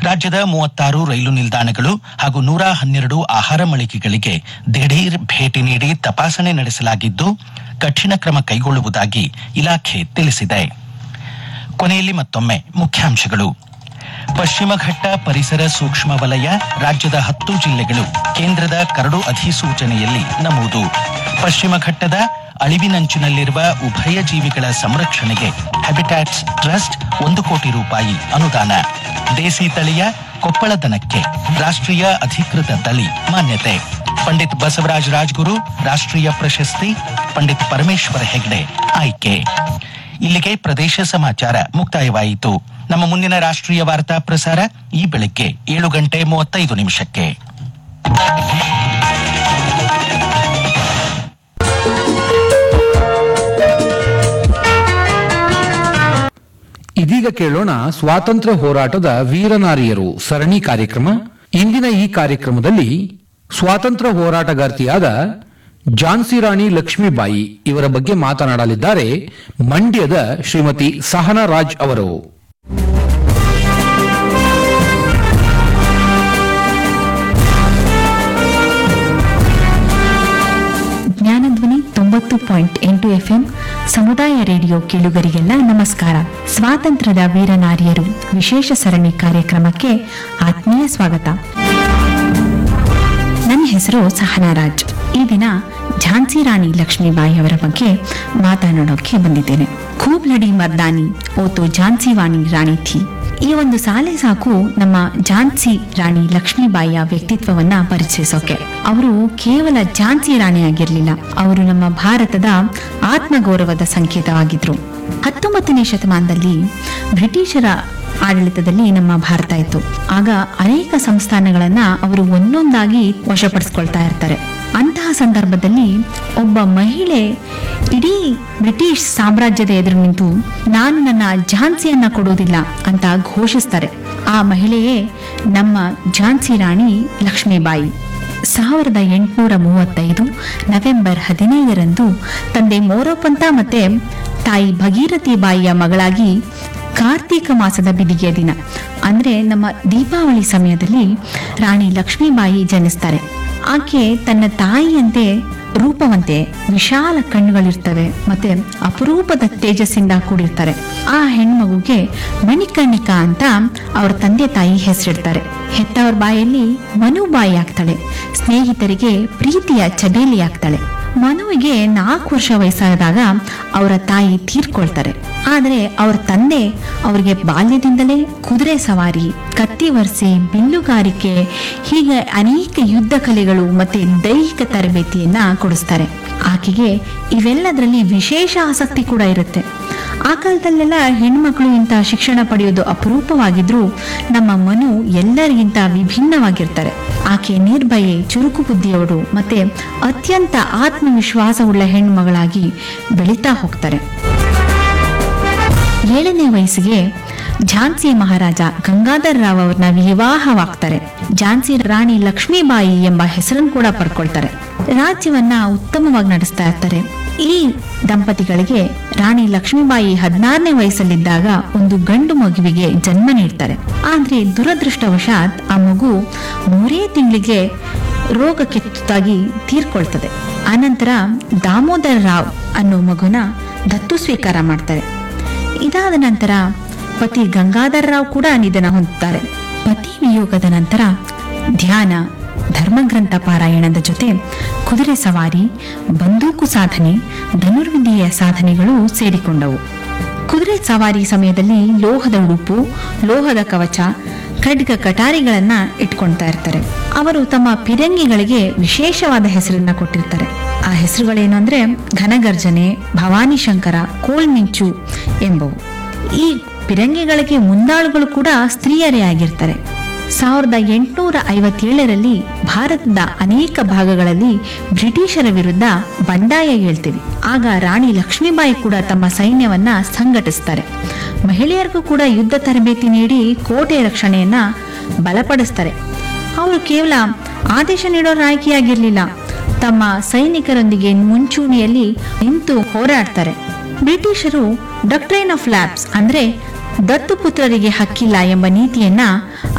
ರಾಜ್ಯದ ಮೂವತ್ತಾರು ರೈಲು ನಿಲ್ದಾಣಗಳು ಹಾಗೂ ನೂರ ಹನ್ನೆರಡು ಆಹಾರ ಮಳಿಗೆಗಳಿಗೆ ದಿಢೀರ್ ಭೇಟಿ ನೀಡಿ ತಪಾಸಣೆ ನಡೆಸಲಾಗಿದ್ದು ಕಠಿಣ ಕ್ರಮ ಕೈಗೊಳ್ಳುವುದಾಗಿ ಇಲಾಖೆ ತಿಳಿಸಿದೆ ಕೊನೆಯಲ್ಲಿ ಮತ್ತೊಮ್ಮೆ ಮುಖ್ಯಾಂಶಗಳು ಪಶ್ಚಿಮ ಘಟ್ಟ ಪರಿಸರ ಸೂಕ್ಷ್ಮ ವಲಯ ರಾಜ್ಯದ ಹತ್ತು ಜಿಲ್ಲೆಗಳು ಕೇಂದ್ರದ ಕರಡು ಅಧಿಸೂಚನೆಯಲ್ಲಿ ನಮೂದು ಪಶ್ಚಿಮ ಘಟ್ಟದ ಅಳಿವಿನಂಚಿನಲ್ಲಿರುವ ಉಭಯ ಜೀವಿಗಳ ಸಂರಕ್ಷಣೆಗೆ ಹ್ಯಾಬಿಟ್ಯಾಟ್ಸ್ ಟ್ರಸ್ಟ್ ಒಂದು ಕೋಟಿ ರೂಪಾಯಿ ಅನುದಾನ ದೇಸಿ ತಳಿಯ ಕೊಪ್ಪಳ ದನಕ್ಕೆ ರಾಷ್ಟ್ರೀಯ ಅಧಿಕೃತ ತಳಿ ಮಾನ್ಯತೆ ಪಂಡಿತ್ ಬಸವರಾಜ ರಾಜ್ಗುರು ರಾಷ್ಟ್ರೀಯ ಪ್ರಶಸ್ತಿ ಪಂಡಿತ್ ಪರಮೇಶ್ವರ ಹೆಗ್ಡೆ ಆಯ್ಕೆ ಇಲ್ಲಿಗೆ ಪ್ರದೇಶ ಸಮಾಚಾರ ಮುಕ್ತಾಯವಾಯಿತು ನಮ್ಮ ಮುಂದಿನ ರಾಷ್ಟ್ರೀಯ ವಾರ್ತಾ ಪ್ರಸಾರ ಈ ಬೆಳಗ್ಗೆ ಏಳು ಗಂಟೆ ಮೂವತ್ತೈದು ನಿಮಿಷಕ್ಕೆ ಇದೀಗ ಕೇಳೋಣ ಸ್ವಾತಂತ್ರ್ಯ ಹೋರಾಟದ ವೀರನಾರಿಯರು ಸರಣಿ ಕಾರ್ಯಕ್ರಮ ಇಂದಿನ ಈ ಕಾರ್ಯಕ್ರಮದಲ್ಲಿ ಸ್ವಾತಂತ್ರ್ಯ ಹೋರಾಟಗಾರ್ತಿಯಾದ ಝಾನ್ಸಿ ರಾಣಿ ಲಕ್ಷ್ಮೀಬಾಯಿ ಇವರ ಬಗ್ಗೆ ಮಾತನಾಡಲಿದ್ದಾರೆ ಮಂಡ್ಯದ ಶ್ರೀಮತಿ ಸಹನಾ ರಾಜ್ ಅವರು ಜ್ಞಾನಧ್ವನಿ ತೊಂಬತ್ತು ಪಾಯಿಂಟ್ ಎಂಟು ಎಫ್ಎಂ ಸಮುದಾಯ ರೇಡಿಯೋ ಕೇಳುಗರಿಗೆಲ್ಲ ನಮಸ್ಕಾರ ಸ್ವಾತಂತ್ರ್ಯದ ವೀರನಾರಿಯರು ವಿಶೇಷ ಸರಣಿ ಕಾರ್ಯಕ್ರಮಕ್ಕೆ ಆತ್ಮೀಯ ಸ್ವಾಗತ ನನ್ನ ಹೆಸರು ಸಹನಾರಾಜ್ ಈ ದಿನ ಝಾನ್ಸಿ ರಾಣಿ ಲಕ್ಷ್ಮೀಬಾಯಿ ಅವರ ಬಗ್ಗೆ ಮಾತನಾಡೋಕೆ ಬಂದಿದ್ದೇನೆ ಖೂಬ್ ಲಡಿ ಮರ್ದಾನಿ ಓತು ಝಾನ್ಸಿ ವಾಣಿ ರಾಣಿ ಥಿ ಈ ಒಂದು ಸಾಲೆ ಸಾಕು ನಮ್ಮ ಝಾನ್ಸಿ ರಾಣಿ ಲಕ್ಷ್ಮೀಬಾಯಿಯ ವ್ಯಕ್ತಿತ್ವವನ್ನ ಪರಿಚಯಿಸೋಕೆ ಅವರು ಕೇವಲ ಝಾನ್ಸಿ ರಾಣಿ ಆಗಿರಲಿಲ್ಲ ಅವರು ನಮ್ಮ ಭಾರತದ ಆತ್ಮಗೌರವದ ಸಂಕೇತವಾಗಿದ್ರು ಹತ್ತೊಂಬತ್ತನೇ ಶತಮಾನದಲ್ಲಿ ಬ್ರಿಟಿಷರ ಆಡಳಿತದಲ್ಲಿ ನಮ್ಮ ಭಾರತ ಇತ್ತು ಆಗ ಅನೇಕ ಸಂಸ್ಥಾನಗಳನ್ನ ಅವರು ಒಂದೊಂದಾಗಿ ವಶಪಡಿಸ್ಕೊಳ್ತಾ ಇರ್ತಾರೆ ಅಂತಹ ಸಂದರ್ಭದಲ್ಲಿ ಒಬ್ಬ ಮಹಿಳೆ ಇಡೀ ಬ್ರಿಟಿಷ್ ಸಾಮ್ರಾಜ್ಯದ ಎದುರು ನಿಂತು ನಾನು ನನ್ನ ಝಾನ್ಸಿಯನ್ನ ಕೊಡೋದಿಲ್ಲ ಅಂತ ಘೋಷಿಸ್ತಾರೆ ಆ ಮಹಿಳೆಯೇ ನಮ್ಮ ಝಾನ್ಸಿ ರಾಣಿ ಲಕ್ಷ್ಮೀಬಾಯಿ ಸಾವಿರದ ಎಂಟುನೂರ ಮೂವತ್ತೈದು ನವೆಂಬರ್ ಹದಿನೈದರಂದು ತಂದೆ ಮೋರೋಪಂತ ಮತ್ತೆ ತಾಯಿ ಭಗೀರಥಿ ಬಾಯಿಯ ಮಗಳಾಗಿ ಕಾರ್ತೀಕ ಮಾಸದ ಬಿದಿಗೆಯ ದಿನ ಅಂದ್ರೆ ನಮ್ಮ ದೀಪಾವಳಿ ಸಮಯದಲ್ಲಿ ರಾಣಿ ಲಕ್ಷ್ಮೀಬಾಯಿ ಜನಿಸ್ತಾರೆ ಆಕೆ ತನ್ನ ತಾಯಿಯಂತೆ ರೂಪವಂತೆ ವಿಶಾಲ ಕಣ್ಣುಗಳಿರ್ತವೆ ಮತ್ತೆ ಅಪರೂಪದ ತೇಜಸ್ಸಿಂದ ಕೂಡಿರ್ತಾರೆ ಆ ಹೆಣ್ಮಗುಗೆ ಮಣಿಕರ್ಣಿಕಾ ಅಂತ ಅವ್ರ ತಂದೆ ತಾಯಿ ಹೆಸರಿಡ್ತಾರೆ ಹೆತ್ತವರ ಬಾಯಲ್ಲಿ ಮನು ಬಾಯಿ ಆಗ್ತಾಳೆ ಸ್ನೇಹಿತರಿಗೆ ಪ್ರೀತಿಯ ಚಬೇಲಿ ಆಗ್ತಾಳೆ ಮನುವಿಗೆ ನಾಲ್ಕು ವರ್ಷ ವಯಸ್ಸಾದಾಗ ಅವರ ತಾಯಿ ತೀರ್ಕೊಳ್ತಾರೆ ಆದರೆ ಅವರ ತಂದೆ ಅವರಿಗೆ ಬಾಲ್ಯದಿಂದಲೇ ಕುದುರೆ ಸವಾರಿ ಕತ್ತಿ ವರ್ಸೆ ಬಿಲ್ಲುಗಾರಿಕೆ ಹೀಗೆ ಅನೇಕ ಯುದ್ಧ ಕಲೆಗಳು ಮತ್ತೆ ದೈಹಿಕ ತರಬೇತಿಯನ್ನ ಕೊಡಿಸ್ತಾರೆ ಆಕೆಗೆ ಇವೆಲ್ಲದರಲ್ಲಿ ವಿಶೇಷ ಆಸಕ್ತಿ ಕೂಡ ಇರುತ್ತೆ ಆ ಕಾಲದಲ್ಲೆಲ್ಲ ಹೆಣ್ಮಕ್ಳು ಇಂಥ ಶಿಕ್ಷಣ ಪಡೆಯೋದು ಅಪರೂಪವಾಗಿದ್ರೂ ನಮ್ಮ ಮನು ಎಲ್ಲರಿಗಿಂತ ವಿಭಿನ್ನವಾಗಿರ್ತಾರೆ ಆಕೆ ನಿರ್ಭಯೆ ಚುರುಕು ಬುದ್ಧಿಯವಳು ಮತ್ತೆ ಅತ್ಯಂತ ಆತ್ಮವಿಶ್ವಾಸವುಳ್ಳ ಹೆಣ್ಮಗಳಾಗಿ ಬೆಳೀತಾ ಹೋಗ್ತಾರೆ ಏಳನೇ ವಯಸ್ಸಿಗೆ ಝಾನ್ಸಿ ಮಹಾರಾಜ ಗಂಗಾಧರ್ ರಾವ್ ಅವ್ರನ್ನ ವಿವಾಹವಾಗ್ತಾರೆ ಝಾನ್ಸಿ ರಾಣಿ ಲಕ್ಷ್ಮೀಬಾಯಿ ಎಂಬ ಹೆಸರನ್ನು ಕೂಡ ಪಡ್ಕೊಳ್ತಾರೆ ರಾಜ್ಯವನ್ನ ಉತ್ತಮವಾಗಿ ನಡೆಸ್ತಾ ಇರ್ತಾರೆ ಈ ದಂಪತಿಗಳಿಗೆ ರಾಣಿ ಲಕ್ಷ್ಮೀಬಾಯಿ ಹದಿನಾರನೇ ವಯಸ್ಸಲ್ಲಿದ್ದಾಗ ಒಂದು ಗಂಡು ಮಗುವಿಗೆ ಜನ್ಮ ನೀಡ್ತಾರೆ ಆದ್ರೆ ದುರದೃಷ್ಟವಶಾತ್ ಆ ಮಗು ಮೂರೇ ತಿಂಗಳಿಗೆ ರೋಗಕ್ಕೆ ತುತ್ತಾಗಿ ತೀರ್ಕೊಳ್ತದೆ ಆನಂತರ ದಾಮೋದರ್ ರಾವ್ ಅನ್ನೋ ಮಗುನ ದತ್ತು ಸ್ವೀಕಾರ ಮಾಡ್ತಾರೆ ಇದಾದ ನಂತರ ಪತಿ ಗಂಗಾಧರ ರಾವ್ ಕೂಡ ನಿಧನ ಹೊಂದುತ್ತಾರೆ ಪತಿ ವಿಯೋಗದ ನಂತರ ಧ್ಯಾನ ಧರ್ಮಗ್ರಂಥ ಪಾರಾಯಣದ ಜೊತೆ ಕುದುರೆ ಸವಾರಿ ಬಂದೂಕು ಸಾಧನೆ ಧನುರ್ವಿದ್ಯೆಯ ಸಾಧನೆಗಳು ಸೇರಿಕೊಂಡವು ಕುದುರೆ ಸವಾರಿ ಸಮಯದಲ್ಲಿ ಲೋಹದ ಉಡುಪು ಲೋಹದ ಕವಚ ಖಡ್ಗ ಕಟಾರಿಗಳನ್ನ ಇಟ್ಕೊಳ್ತಾ ಇರ್ತಾರೆ ಅವರು ತಮ್ಮ ಪಿರಂಗಿಗಳಿಗೆ ವಿಶೇಷವಾದ ಹೆಸರನ್ನ ಕೊಟ್ಟಿರ್ತಾರೆ ಆ ಹೆಸರುಗಳೇನು ಅಂದ್ರೆ ಘನಗರ್ಜನೆ ಭವಾನಿ ಶಂಕರ ಕೋಲ್ಮಿಂಚು ಎಂಬವು ಈ ಪಿರಂಗಿಗಳಿಗೆ ಮುಂದಾಳುಗಳು ಕೂಡ ಸ್ತ್ರೀಯರೇ ಆಗಿರ್ತಾರೆ ಸಾವಿರದ ಎಂಟುನೂರ ಐವತ್ತೇಳರಲ್ಲಿ ಭಾರತದ ಅನೇಕ ಭಾಗಗಳಲ್ಲಿ ಬ್ರಿಟಿಷರ ವಿರುದ್ಧ ಬಂಡಾಯ ಹೇಳ್ತೀವಿ ಆಗ ರಾಣಿ ಲಕ್ಷ್ಮೀಬಾಯಿ ಕೂಡ ತಮ್ಮ ಸೈನ್ಯವನ್ನ ಸಂಘಟಿಸ್ತಾರೆ ಮಹಿಳೆಯರಿಗೂ ಕೂಡ ಯುದ್ಧ ತರಬೇತಿ ನೀಡಿ ಕೋಟೆ ರಕ್ಷಣೆಯನ್ನ ಬಲಪಡಿಸ್ತಾರೆ ಅವರು ಕೇವಲ ಆದೇಶ ನೀಡೋ ನಾಯಕಿಯಾಗಿರ್ಲಿಲ್ಲ ತಮ್ಮ ಸೈನಿಕರೊಂದಿಗೆ ಮುಂಚೂಣಿಯಲ್ಲಿ ನಿಂತು ಹೋರಾಡ್ತಾರೆ ಬ್ರಿಟಿಷರು ಡಕ್ಟ್ರೈನ್ ಆಫ್ ಲ್ಯಾಬ್ಸ್ ಅಂದ್ರೆ ದತ್ತುಪುತ್ರರಿಗೆ ಹಕ್ಕಿಲ್ಲ ಎಂಬ ನೀತಿಯನ್ನ